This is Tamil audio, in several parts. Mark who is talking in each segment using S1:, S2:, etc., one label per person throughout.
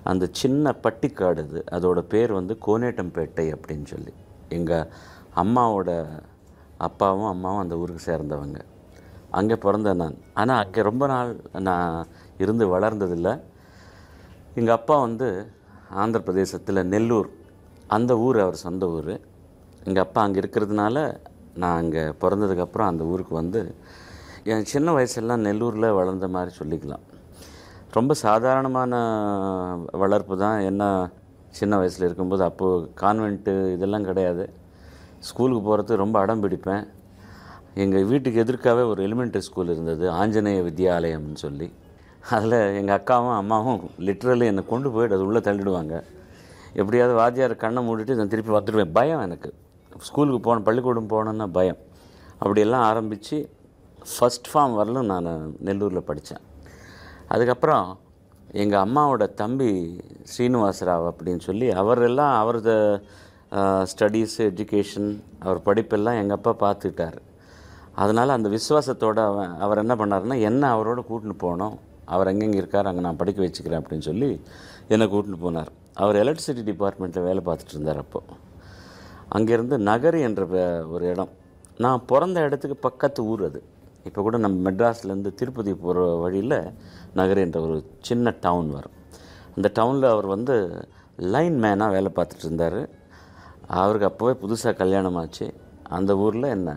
S1: அந்த சின்ன பட்டிக்காடு இது அதோட பேர் வந்து கோனேட்டம்பேட்டை அப்படின்னு சொல்லி எங்கள் அம்மாவோட அப்பாவும் அம்மாவும் அந்த ஊருக்கு சேர்ந்தவங்க அங்கே பிறந்தேன் நான் ஆனால் அங்கே ரொம்ப நாள் நான் இருந்து வளர்ந்ததில்லை எங்கள் அப்பா வந்து ஆந்திர பிரதேசத்தில் நெல்லூர் அந்த ஊர் அவர் சொந்த ஊர் எங்கள் அப்பா அங்கே இருக்கிறதுனால நான் அங்கே பிறந்ததுக்கப்புறம் அந்த ஊருக்கு வந்து என் சின்ன வயசெல்லாம் நெல்லூரில் வளர்ந்த மாதிரி சொல்லிக்கலாம் ரொம்ப சாதாரணமான வளர்ப்பு தான் என்ன சின்ன வயசில் இருக்கும்போது அப்போது கான்வென்ட்டு இதெல்லாம் கிடையாது ஸ்கூலுக்கு போகிறது ரொம்ப அடம் பிடிப்பேன் எங்கள் வீட்டுக்கு எதிர்க்காவே ஒரு எலிமெண்ட்ரி ஸ்கூல் இருந்தது ஆஞ்சநேய வித்யாலயம்னு சொல்லி அதில் எங்கள் அக்காவும் அம்மாவும் லிட்ரலி என்னை கொண்டு போயிட்டு அது உள்ளே தள்ளிடுவாங்க எப்படியாவது வாத்தியார் கண்ணை மூடிட்டு நான் திருப்பி வந்துடுவேன் பயம் எனக்கு ஸ்கூலுக்கு போன பள்ளிக்கூடம் போகணுன்னா பயம் அப்படியெல்லாம் ஆரம்பித்து ஃபஸ்ட் ஃபார்ம் வரலும் நான் நெல்லூரில் படித்தேன் அதுக்கப்புறம் எங்கள் அம்மாவோட தம்பி ஸ்ரீனிவாசராவ் அப்படின்னு சொல்லி அவரெல்லாம் அவரது ஸ்டடீஸ் எஜுகேஷன் அவர் படிப்பெல்லாம் எங்கள் அப்பா பார்த்துக்கிட்டார் அதனால் அந்த விசுவாசத்தோட அவன் அவர் என்ன பண்ணாருன்னா என்ன அவரோட கூட்டின்னு போனோம் அவர் எங்கெங்கே இருக்கார் அங்கே நான் படிக்க வச்சுக்கிறேன் அப்படின்னு சொல்லி என்னை கூட்டின்னு போனார் அவர் எலக்ட்ரிசிட்டி டிபார்ட்மெண்ட்டில் வேலை பார்த்துட்டு இருந்தார் அப்போது அங்கேருந்து நகரி என்ற பே- ஒரு இடம் நான் பிறந்த இடத்துக்கு பக்கத்து ஊர் அது இப்போ கூட நம்ம மெட்ராஸ்லேருந்து திருப்பதி போகிற வழியில் நகரி என்ற ஒரு சின்ன டவுன் வரும் அந்த டவுனில் அவர் வந்து லைன் மேனாக வேலை பார்த்துட்டு இருந்தார் அவருக்கு அப்போவே புதுசாக கல்யாணம் ஆச்சு அந்த ஊரில் என்ன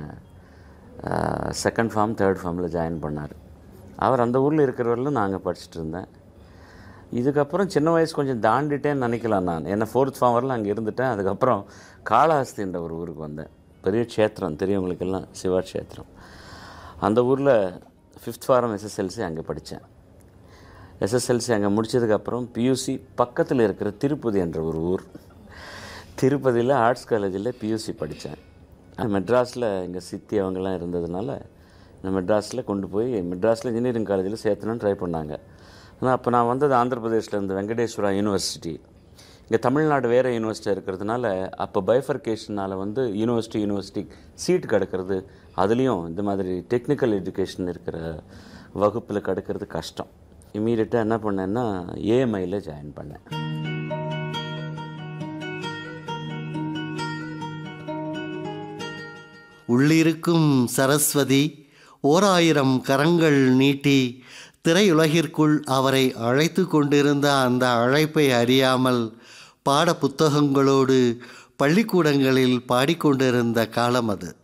S1: செகண்ட் ஃபார்ம் தேர்ட் ஃபார்மில் ஜாயின் பண்ணார் அவர் அந்த ஊரில் இருக்கிறவரில் நான் அங்கே படிச்சுட்டு இருந்தேன் இதுக்கப்புறம் சின்ன வயசு கொஞ்சம் தாண்டிட்டேன்னு நினைக்கலாம் நான் என்ன ஃபோர்த் ஃபார்ம் வரலாம் அங்கே இருந்துட்டேன் அதுக்கப்புறம் காளஹஸ்தின்ற ஒரு ஊருக்கு வந்தேன் பெரிய க்ஷேத்திரம் தெரியுவங்களுக்கெல்லாம் சிவா க்ஷேத்திரம் அந்த ஊரில் ஃபிஃப்த் ஃபாரம் எஸ்எஸ்எல்சி அங்கே படித்தேன் எஸ்எஸ்எல்சி அங்கே முடித்ததுக்கப்புறம் பியூசி பக்கத்தில் இருக்கிற திருப்பதி என்ற ஒரு ஊர் திருப்பதியில் ஆர்ட்ஸ் காலேஜில் பியூசி படித்தேன் மெட்ராஸில் எங்கள் சித்தி அவங்கெல்லாம் இருந்ததுனால நான் மெட்ராஸில் கொண்டு போய் மெட்ராஸில் இன்ஜினியரிங் காலேஜில் சேர்த்தணும்னு ட்ரை பண்ணாங்க ஆனால் அப்போ நான் வந்தது ஆந்திர பிரதேஷ்ல இருந்து வெங்கடேஸ்வரா யூனிவர்சிட்டி இங்கே தமிழ்நாடு வேறு யூனிவர்சிட்டி இருக்கிறதுனால அப்போ பைஃபர்கேஷனால் வந்து யூனிவர்சிட்டி யூனிவர்சிட்டி சீட் கிடக்கிறது அதுலேயும் இந்த மாதிரி டெக்னிக்கல் எஜுகேஷன் இருக்கிற வகுப்பில் கிடக்கிறது கஷ்டம் இம்மீடியட்டாக என்ன பண்ணேன்னா ஏஎம்ஐயில் ஜாயின் பண்ணேன்
S2: உள்ளிருக்கும் சரஸ்வதி ஓர் ஆயிரம் கரங்கள் நீட்டி திரையுலகிற்குள் அவரை அழைத்து கொண்டிருந்த அந்த அழைப்பை அறியாமல் பாட புத்தகங்களோடு பள்ளிக்கூடங்களில் பாடிக்கொண்டிருந்த காலம் அது